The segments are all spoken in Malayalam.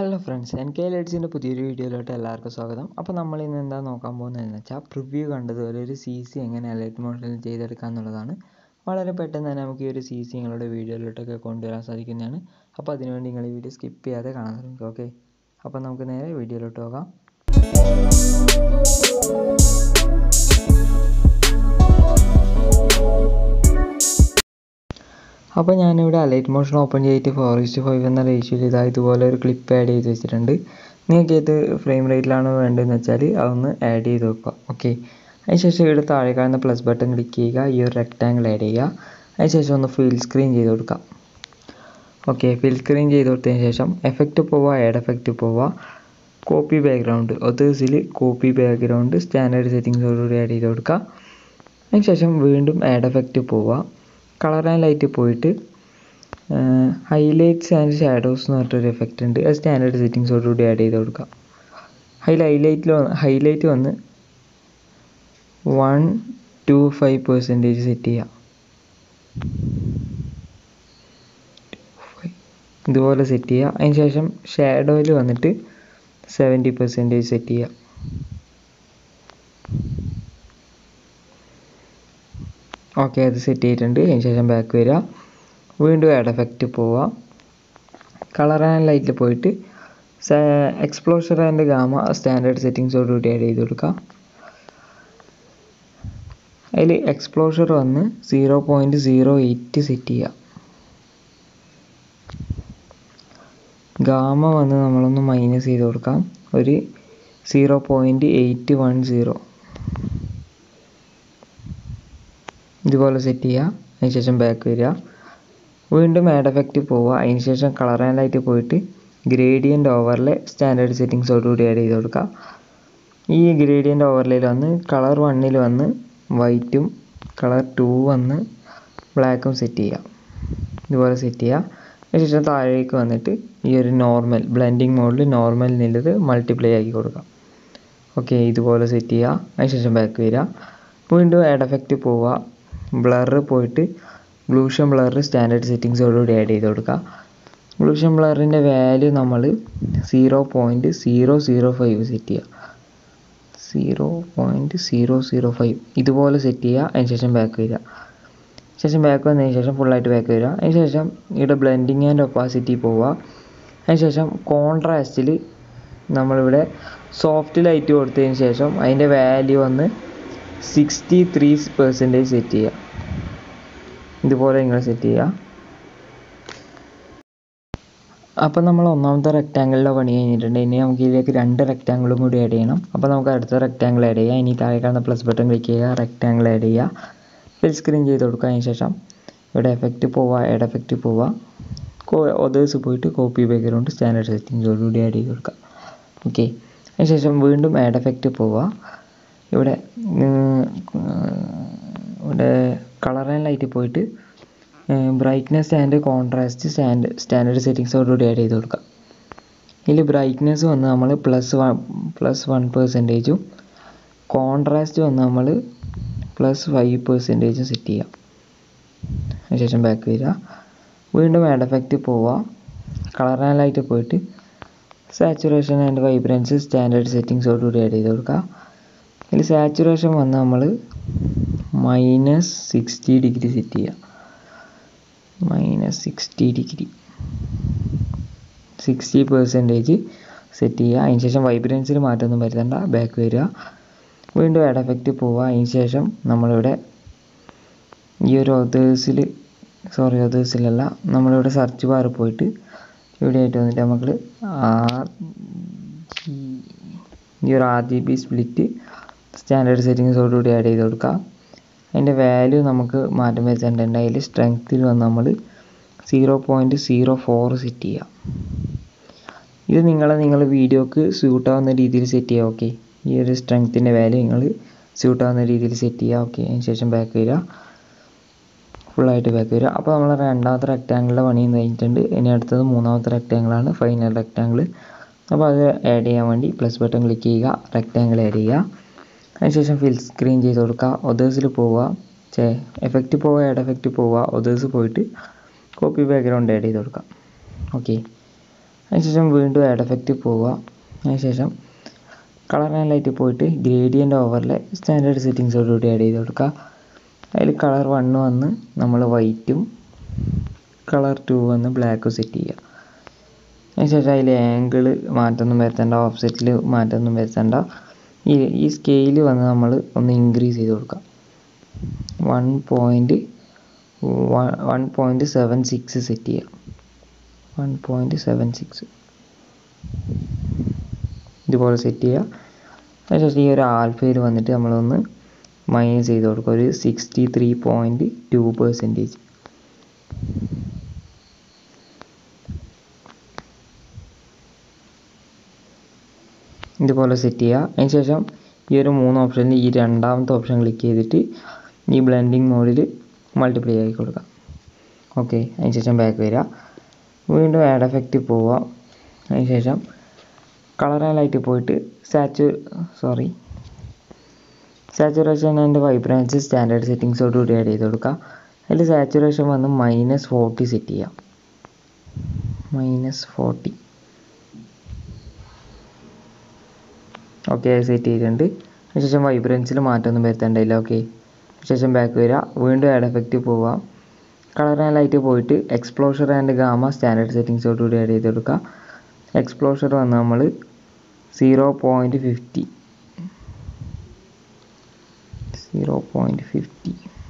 ഹലോ ഫ്രണ്ട്സ് എൻ കെ ലെഡ്സിൻ്റെ പുതിയൊരു വീഡിയോയിലോട്ട് എല്ലാവർക്കും സ്വാഗതം അപ്പോൾ നമ്മൾ ഇന്ന് എന്താ നോക്കാൻ പോകുന്നതെന്ന് വെച്ചാൽ പ്രിവ്യൂ കണ്ടതുപോലെ ഒരു സി സി എങ്ങനെ അലൈറ്റ് മോഡലിൽ ചെയ്തെടുക്കുക എന്നുള്ളതാണ് വളരെ പെട്ടെന്ന് തന്നെ നമുക്ക് ഈ ഒരു സി സി നിങ്ങളുടെ വീഡിയോയിലോട്ടൊക്കെ കൊണ്ടുവരാൻ സാധിക്കുന്നതാണ് അപ്പോൾ അതിനുവേണ്ടി നിങ്ങൾ ഈ വീഡിയോ സ്കിപ്പ് ചെയ്യാതെ കാണാൻ ശ്രമിക്കുക ഓക്കെ അപ്പോൾ നമുക്ക് നേരെ വീഡിയോയിലോട്ട് പോകാം അപ്പോൾ ഞാനിവിടെ അലൈറ്റ് മോഷൻ ഓപ്പൺ ചെയ്തിട്ട് ഫോർ ഇസ്റ്റ് ഫൈവ് എന്ന റേഷ്യോയിൽ ഇതാ ഇതുപോലെ ഒരു ക്ലിപ്പ് ആഡ് ചെയ്ത് വെച്ചിട്ടുണ്ട് നിങ്ങൾക്ക് ഏത് ഫ്രെയിം റേറ്റിലാണ് വേണ്ടതെന്ന് വെച്ചാൽ അതൊന്ന് ആഡ് ചെയ്ത് വെക്കുക ഓക്കെ അതിനുശേഷം ഇവിടെ താഴെ കാണുന്ന പ്ലസ് ബട്ടൺ ക്ലിക്ക് ചെയ്യുക ഈ ഒരു റെക്റ്റാങ്കിൾ ആഡ് ചെയ്യുക അതിനുശേഷം ഒന്ന് ഫിൽ സ്ക്രീൻ ചെയ്ത് കൊടുക്കുക ഓക്കെ ഫിൽ സ്ക്രീൻ ചെയ്ത് കൊടുത്തതിന് ശേഷം എഫക്റ്റ് പോവുക ആഡ് എഫക്റ്റ് പോവുക കോപ്പി ബാക്ക്ഗ്രൗണ്ട് ഒതേഴ്സിൽ കോപ്പി ബാക്ക്ഗ്രൗണ്ട് സ്റ്റാൻഡേർഡ് സെറ്റിങ്സോടുകൂടി ആഡ് ചെയ്ത് കൊടുക്കുക അതിനുശേഷം വീണ്ടും ആഡ് എഫക്റ്റ് പോവുക കളർ ആൻഡ് ലൈറ്റ് പോയിട്ട് ഹൈലൈറ്റ്സ് ആൻഡ് ഷാഡോസ് എന്ന് പറഞ്ഞിട്ടൊരു എഫക്റ്റ് ഉണ്ട് അത് സ്റ്റാൻഡേർഡ് സെറ്റിങ്സോടുകൂടി ആഡ് ചെയ്ത് കൊടുക്കാം അതിൽ ഹൈലൈറ്റിൽ ഹൈലൈറ്റ് വന്ന് one two five percentage set ചെയ്യാം ഇതുപോലെ സെറ്റ് ചെയ്യുക അതിന് ശേഷം ഷാഡോയിൽ വന്നിട്ട് സെവൻറ്റി പെർസെൻറ്റേജ് സെറ്റ് ചെയ്യുക ഓക്കെ അത് സെറ്റ് ചെയ്തിട്ടുണ്ട് അതിന് ശേഷം ബാക്ക് വരിക വീണ്ടും ആഡ് എഫക്റ്റ് പോവുക കളർ ആൻഡ് ലൈറ്റിൽ പോയിട്ട് എക്സ്പ്ലോഷർ ആൻഡ് ഗാമ സ്റ്റാൻഡേർഡ് സെറ്റിങ്സോടുകൂടി ആഡ് ചെയ്ത് കൊടുക്കുക അതിൽ എക്സ്പ്ലോഷർ വന്ന് zero point zero eight set ചെയ്യുക ഗാമ വന്ന് നമ്മളൊന്ന് മൈനസ് ചെയ്ത് കൊടുക്കാം ഒരു zero point eight one zero ഇതുപോലെ സെറ്റ് ചെയ്യുക അതിനുശേഷം ബാക്ക് വരിക വീണ്ടും ആഡ് എഫക്റ്റ് പോവുക അതിനുശേഷം കളർ ആൻഡ് ലൈറ്റ് പോയിട്ട് ഗ്രേഡിയൻ്റ് ഓവർലെ സ്റ്റാൻഡേർഡ് സെറ്റിങ്സോടുകൂടി ആഡ് ചെയ്ത് കൊടുക്കുക ഈ ഗ്രേഡിയൻ്റ് ഓവർലേയിൽ വന്ന് കളർ വണ്ണിൽ വന്ന് വൈറ്റും കളർ ടു വന്ന് ബ്ലാക്കും സെറ്റ് ചെയ്യുക ഇതുപോലെ സെറ്റ് ചെയ്യുക അതിനുശേഷം താഴേക്ക് വന്നിട്ട് ഈ ഒരു നോർമൽ ബ്ലെൻഡിങ് മോഡിൽ നോർമൽ എന്നുള്ളത് മൾട്ടിപ്ലൈ ആക്കി കൊടുക്കാം ഓക്കെ ഇതുപോലെ സെറ്റ് ചെയ്യുക അതിനുശേഷം ബാക്ക് വരിക വീണ്ടും ആഡ് എഫക്റ്റ് പോവുക ബ്ലറ് പോയിട്ട് ഗ്ലൂഷൻ ബ്ലറ് സ്റ്റാൻഡേർഡ് സെറ്റിങ്സോടുകൂടി ആഡ് ചെയ്ത് കൊടുക്കുക ഗ്ലൂഷൻ ബ്ലറിൻ്റെ വാല്യൂ നമ്മൾ zero point zero zero five set ചെയ്യുക zero point zero zero five ഇതുപോലെ സെറ്റ് ചെയ്യുക അതിന് ശേഷം ബാക്ക് വരിക ശേഷം ബാക്ക് വന്നതിന് ശേഷം ഫുള്ളായിട്ട് ബാക്ക് വരിക അതിന് ശേഷം ഇവിടെ ബ്ലെൻഡിങ് ആൻഡ് ഒപ്പാസിറ്റി പോവുക അതിന് ശേഷം കോൺട്രാസ്റ്റിൽ നമ്മളിവിടെ സോഫ്റ്റ് ലൈറ്റ് കൊടുത്തതിന് ശേഷം അതിൻ്റെ വാല്യൂ വന്ന് സിക്സ്റ്റി ത്രീ പെർസെൻറ്റേജ് സെറ്റ് ചെയ്യുക ഇതുപോലെ നിങ്ങൾ സെറ്റ് ചെയ്യുക അപ്പോൾ നമ്മൾ ഒന്നാമത്തെ റെക്റ്റാങ്കിളിലെ പണി കഴിഞ്ഞിട്ടുണ്ട് ഇനി നമുക്ക് ഇതിലേക്ക് രണ്ട് റെക്റ്റാങ്കിളും കൂടി ആഡ് ചെയ്യണം അപ്പോൾ നമുക്ക് അടുത്ത റെക്റ്റാങ്കിൾ ആഡ് ചെയ്യാം ഇനി താഴെ കാണുന്ന പ്ലസ് ബട്ടൺ ക്ലിക്ക് ചെയ്യുക റെക്റ്റാങ്കിൾ ആഡ് ചെയ്യുക ഫിൽ സ്ക്രീൻ ചെയ്ത് കൊടുക്കുക അതിന് ശേഷം ഇവിടെ എഫക്റ്റ് പോവുക ആഡ് എഫക്റ്റ് പോവുക ഒതേഴ്സ് പോയിട്ട് കോപ്പി ബാക്ക്ഗ്രൗണ്ട് സ്റ്റാൻഡേർഡ് സെറ്റിങ്സോടുകൂടി ആഡ് ചെയ്ത് കൊടുക്കുക ഓക്കെ അതിനുശേഷം വീണ്ടും ആഡ് എഫക്റ്റ് പോവുക ഇവിടെ ഇവിടെ കളർ ആൻഡ് ലൈറ്റ് പോയിട്ട് brightness and contrast stand standard സെറ്റിങ്സോടുകൂടി ആഡ് ചെയ്ത് കൊടുക്കുക ഇതിൽ ബ്രൈറ്റ്നെസ് വന്ന് നമ്മൾ പ്ലസ് വൺ പ്ലസ് വൺ പെർസെൻറ്റേജും കോൺട്രാസ്റ്റ് വന്ന് നമ്മൾ പ്ലസ് ഫൈവ് പെർസെൻറ്റേജും സെറ്റ് ചെയ്യാം അതിനുശേഷം ബാക്ക് വരിക വീണ്ടും ആഡ് എഫക്റ്റ് പോവുക കളർ ആൻഡ് ലൈറ്റ് പോയിട്ട് സാച്ചുറേഷൻ ആൻഡ് വൈബ്രൻസ് സ്റ്റാൻഡേർഡ് സെറ്റിങ്സോടുകൂടി ആഡ് ചെയ്ത് കൊടുക്കുക ഇതിൽ സാച്ചുറേഷൻ വന്ന് നമ്മൾ മൈനസ് സിക്സ്റ്റി ഡിഗ്രി സെറ്റ് ചെയ്യുക minus sixty degree sixty percentage set ചെയ്യുക അതിന് ശേഷം വൈബ്രൻസിൽ മാറ്റമൊന്നും വരുത്തണ്ട ബാക്ക് വരിക വീണ്ടും ആഡ് എഫക്റ്റ് പോവുക അതിന് ശേഷം നമ്മളിവിടെ ഈ ഒരു ഒതേഴ്സിൽ സോറി ഒതേഴ്സിലല്ല നമ്മളിവിടെ സെർച്ച് ബാറിൽ പോയിട്ട് ഇവിടെ ആയിട്ട് വന്നിട്ട് നമുക്ക് ആർ ഈ ഒരു R G B split standard സെറ്റിങ്സോടുകൂടി ആഡ് ചെയ്ത് കൊടുക്കുക അതിൻ്റെ വാല്യൂ നമുക്ക് മാറ്റം വരുത്തേണ്ടതുണ്ട് അതിൽ സ്ട്രെങ്ത്തിൽ വന്ന് നമ്മൾ zero point zero four set ചെയ്യുക ഇത് നിങ്ങളെ നിങ്ങൾ വീഡിയോക്ക് സ്യൂട്ടാവുന്ന രീതിയിൽ സെറ്റ് ചെയ്യുക ഓക്കെ ഈ ഒരു സ്ട്രെങ്ത്തിൻ്റെ വാല്യൂ നിങ്ങൾ സ്യൂട്ടാവുന്ന രീതിയിൽ സെറ്റ് ചെയ്യുക ഓക്കെ അതിന് ശേഷം ബാക്ക് വരിക ഫുള്ളായിട്ട് ബാക്ക് വരിക അപ്പോൾ നമ്മൾ രണ്ടാമത്തെ റെക്റ്റാങ്കിളിൻ്റെ പണിയും കഴിഞ്ഞിട്ടുണ്ട് ഇനി അടുത്തത് മൂന്നാമത്തെ റെക്റ്റാങ്കിളാണ് ഫൈനൽ റെക്റ്റാങ്കിൾ അപ്പോൾ അത് ആഡ് ചെയ്യാൻ വേണ്ടി പ്ലസ് ബട്ടൺ ക്ലിക്ക് ചെയ്യുക റെക്റ്റാങ്കിൾ ആഡ് ചെയ്യുക അതിനുശേഷം ഫിൽ സ്ക്രീൻ ചെയ്ത് കൊടുക്കുക ഒതേഴ്സിൽ പോവുക ചേ എഫക്റ്റ് പോവുക ആഡ് എഫക്റ്റ് പോവുക ഒതേഴ്സ് പോയിട്ട് കോപ്പി ബാക്ക്ഗ്രൗണ്ട് ആഡ് ചെയ്ത് കൊടുക്കാം ഓക്കെ അതിനുശേഷം വീണ്ടും ആഡ് എഫക്റ്റ് പോവുക അതിനുശേഷം കളർ ആൻഡ് ലൈറ്റ് പോയിട്ട് ഗ്രേഡിയൻ്റ് ഓവറിലെ സ്റ്റാൻഡേർഡ് സെറ്റിങ്സോടുകൂടി ആഡ് ചെയ്ത് കൊടുക്കുക അതിൽ കളർ വണ്ണ് വന്ന് നമ്മൾ വൈറ്റും കളർ ടു വന്ന് ബ്ലാക്കും സെറ്റ് ചെയ്യുക അതിനുശേഷം അതിൽ ആംഗിൾ മാറ്റമൊന്നും വരുത്തേണ്ട ഓഫ്സെറ്റിൽ മാറ്റമൊന്നും വരുത്തേണ്ട ഈ ഈ സ്കെയിൽ വന്ന് നമ്മൾ ഒന്ന് ഇൻക്രീസ് ചെയ്ത് കൊടുക്കാം one point one point seven six set ചെയ്യാം വൺ പോയിൻറ്റ് സെവൻ സിക്സ് ഇതുപോലെ സെറ്റ് ചെയ്യുക അതിനുശേഷം ഈ ഒരു ആൽഫയിൽ വന്നിട്ട് നമ്മളൊന്ന് മൈനസ് ചെയ്ത് കൊടുക്കുക ഒരു sixty three point two percentage ഇതുപോലെ സെറ്റ് ചെയ്യുക അതിനുശേഷം ഈ ഒരു മൂന്ന് ഓപ്ഷനിൽ ഈ രണ്ടാമത്തെ ഓപ്ഷൻ ക്ലിക്ക് ചെയ്തിട്ട് ഈ ബ്ലെൻഡിങ് മോഡിൽ മൾട്ടിപ്ലൈ ആക്കി കൊടുക്കുക ഓക്കെ അതിനുശേഷം ബാക്ക് വരിക വീണ്ടും ആഡ് എഫക്റ്റ് പോവുക അതിനുശേഷം കളർ ആൻഡ് ലൈറ്റ് പോയിട്ട് satu sorry saturation and vibrance standard സെറ്റിങ്സോടുകൂടി ആഡ് ചെയ്ത് കൊടുക്കുക അതിൽ സാച്ചുറേഷൻ വന്ന് മൈനസ് ഫോർട്ടി സെറ്റ് ചെയ്യാം മൈനസ് ഫോർട്ടി ഓക്കെ സെറ്റ് ചെയ്തിട്ടുണ്ട് അതിനുശേഷം വൈബ്രൻസിൽ മാറ്റമൊന്നും വരുത്തേണ്ടില്ല ഓക്കെ ശേഷം ബാക്ക് വരിക വീണ്ടും ആഡ് എഫക്റ്റ് പോവുക കളർ ആൻഡ് ലൈറ്റ് പോയിട്ട് എക്സ്പ്ലോഷർ ആൻഡ് ഗാമ സ്റ്റാൻഡേർഡ് സെറ്റിങ്സോടുകൂടി ആഡ് ചെയ്ത് കൊടുക്കുക എക്സ്പ്ലോഷർ വന്ന് നമ്മൾ zero point fifty zero point fifty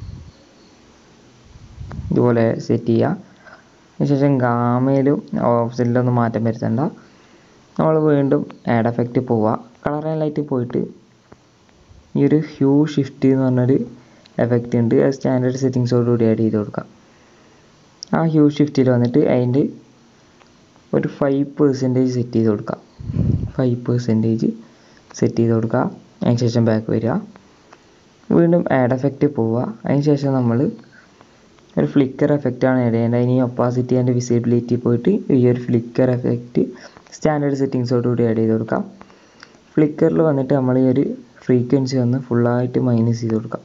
ഇതുപോലെ സെറ്റ് ചെയ്യുക അതിനുശേഷം ഗാമയിലും ഓഫ്സെറ്റിലൊന്നും മാറ്റം വരുത്തണ്ട നമ്മൾ വീണ്ടും ആഡ് എഫക്റ്റ് പോവുക കളർ ആൻഡ് ലൈറ്റ് പോയിട്ട് ഈ ഒരു ഹ്യൂ ഷിഫ്റ്റ് എന്ന് പറഞ്ഞൊരു എഫക്റ്റ് ഉണ്ട് അത് സ്റ്റാൻഡേർഡ് സെറ്റിങ്സോടുകൂടി ആഡ് ചെയ്ത് കൊടുക്കാം ആ ഹ്യൂ ഷിഫ്റ്റിൽ വന്നിട്ട് അതിൻ്റെ ഒരു ഫൈവ് പെർസെൻറ്റേജ് സെറ്റ് ചെയ്ത് കൊടുക്കുക ഫൈവ് പെർസെൻറ്റേജ് സെറ്റ് ചെയ്ത് കൊടുക്കുക അതിന് ശേഷം ബാക്ക് വരിക വീണ്ടും ആഡ് എഫക്റ്റ് പോവുക അതിന് ശേഷം നമ്മൾ ഒരു ഫ്ലിക്കർ എഫക്റ്റാണ് ആഡ് ചെയ്യേണ്ടത് ഇനി ഒപ്പാസിറ്റി ആൻഡ് വിസിബിലിറ്റി പോയിട്ട് ഈ ഒരു ഫ്ലിക്കർ എഫക്റ്റ് സ്റ്റാൻഡേർഡ് സെറ്റിങ്സോടുകൂടി ആഡ് ചെയ്ത് കൊടുക്കാം ഫ്ലിക്കറിൽ വന്നിട്ട് നമ്മൾ ഈ ഒരു ഫ്രീക്വൻസി ഒന്ന് ഫുള്ളായിട്ട് മൈനസ് ചെയ്ത് കൊടുക്കാം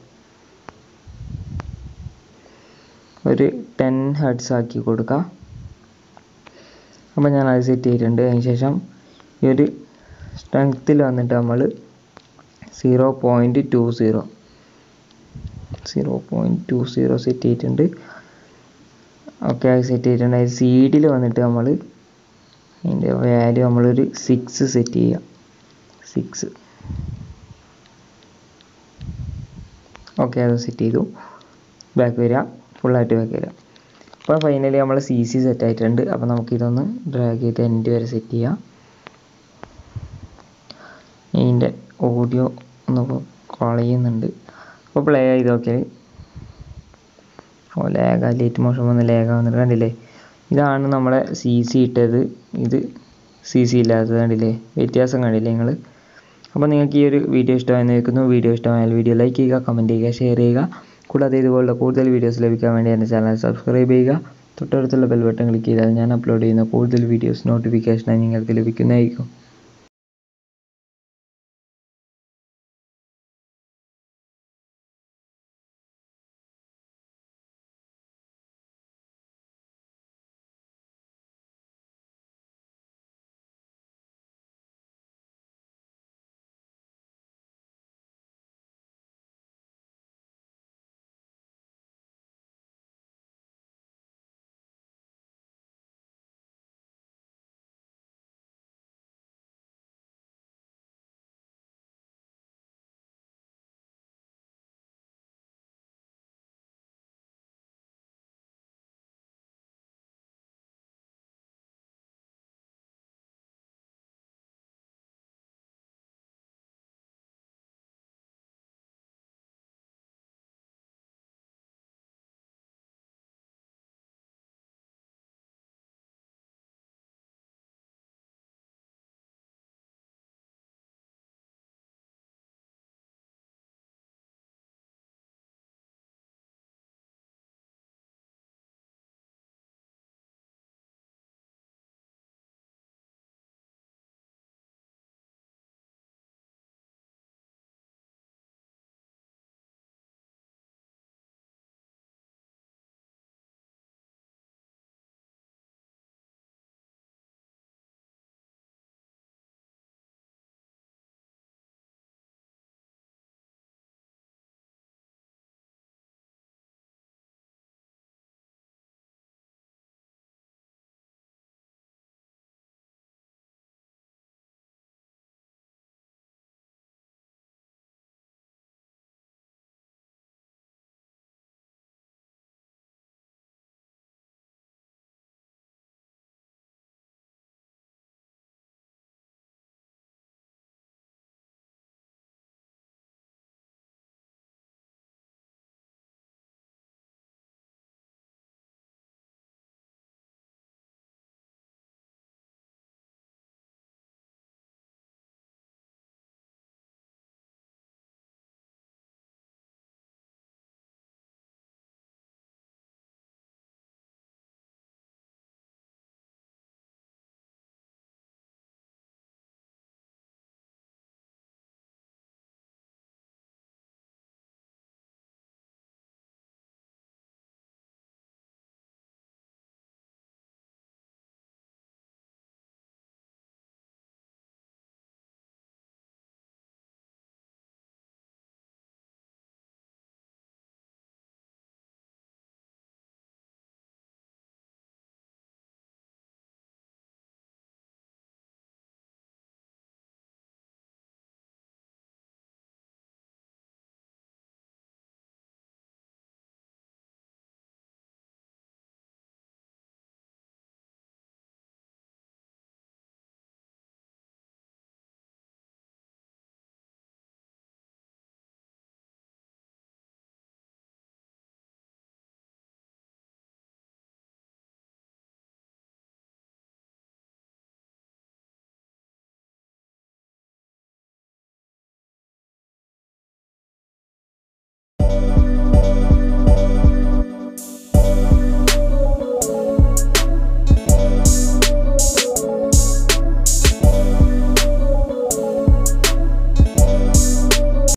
ഒരു ടെൻ ഹെഡ്സ് ആക്കി കൊടുക്കുക അപ്പോൾ ഞാൻ അത് സെറ്റ് ചെയ്തിട്ടുണ്ട് അതിന് ശേഷം ഈ ഒരു സ്ട്രെങ്ത്തിൽ വന്നിട്ട് നമ്മൾ zero point two zero zero point two zero set ചെയ്തിട്ടുണ്ട് ഓക്കെ അത് സെറ്റ് ചെയ്തിട്ടുണ്ട് അതിൽ സീഡിൽ വന്നിട്ട് നമ്മൾ അതിൻ്റെ വാല്യൂ നമ്മളൊരു സിക്സ് സെറ്റ് ചെയ്യുക സിക്സ് ഓക്കെ അത് സെറ്റ് ചെയ്തു ബാക്ക് വരിക ഫുള്ളായിട്ട് ബാക്ക് വരിക അപ്പോൾ ഫൈനലി നമ്മൾ സി സി സെറ്റ് ആയിട്ടുണ്ട് അപ്പോൾ നമുക്കിതൊന്ന് ഡ്രാഗ് ചെയ്ത് എൻഡ് വരെ സെറ്റ് ചെയ്യാം ഇതിൻ്റെ ഓഡിയോ ഒന്ന് കോൾ ചെയ്യുന്നുണ്ട് അപ്പോൾ പ്ലേ ചെയ്ത് നോക്കിയാൽ ഓ ലേഗ ലേറ്റ് മോഷൻ വന്ന് ലേഗ വന്നിട്ട് കണ്ടില്ലേ ഇതാണ് നമ്മളെ സി സി ഇട്ടത് ഇത് സി സി ഇല്ലാത്തത് കണ്ടില്ലേ വ്യത്യാസം കണ്ടില്ലേ നിങ്ങൾ അപ്പോൾ നിങ്ങൾക്ക് ഈ ഒരു വീഡിയോ ഇഷ്ടമായെന്ന് വെക്കുന്നു വീഡിയോ ഇഷ്ടമായാൽ വീഡിയോ ലൈക്ക് ചെയ്യുക കമൻറ്റ് ചെയ്യുക ഷെയർ ചെയ്യുക കൂടാതെ ഇതുപോലുള്ള കൂടുതൽ വീഡിയോസ് ലഭിക്കാൻ വേണ്ടി എൻ്റെ ചാനൽ സബ്സ്ക്രൈബ് ചെയ്യുക തൊട്ടടുത്തുള്ള ബെൽ ബട്ടൺ ക്ലിക്ക് ചെയ്താൽ ഞാൻ അപ്ലോഡ് ചെയ്യുന്ന കൂടുതൽ വീഡിയോസ് നോട്ടിഫിക്കേഷനായി നിങ്ങൾക്ക് ലഭിക്കുന്നതായിരിക്കും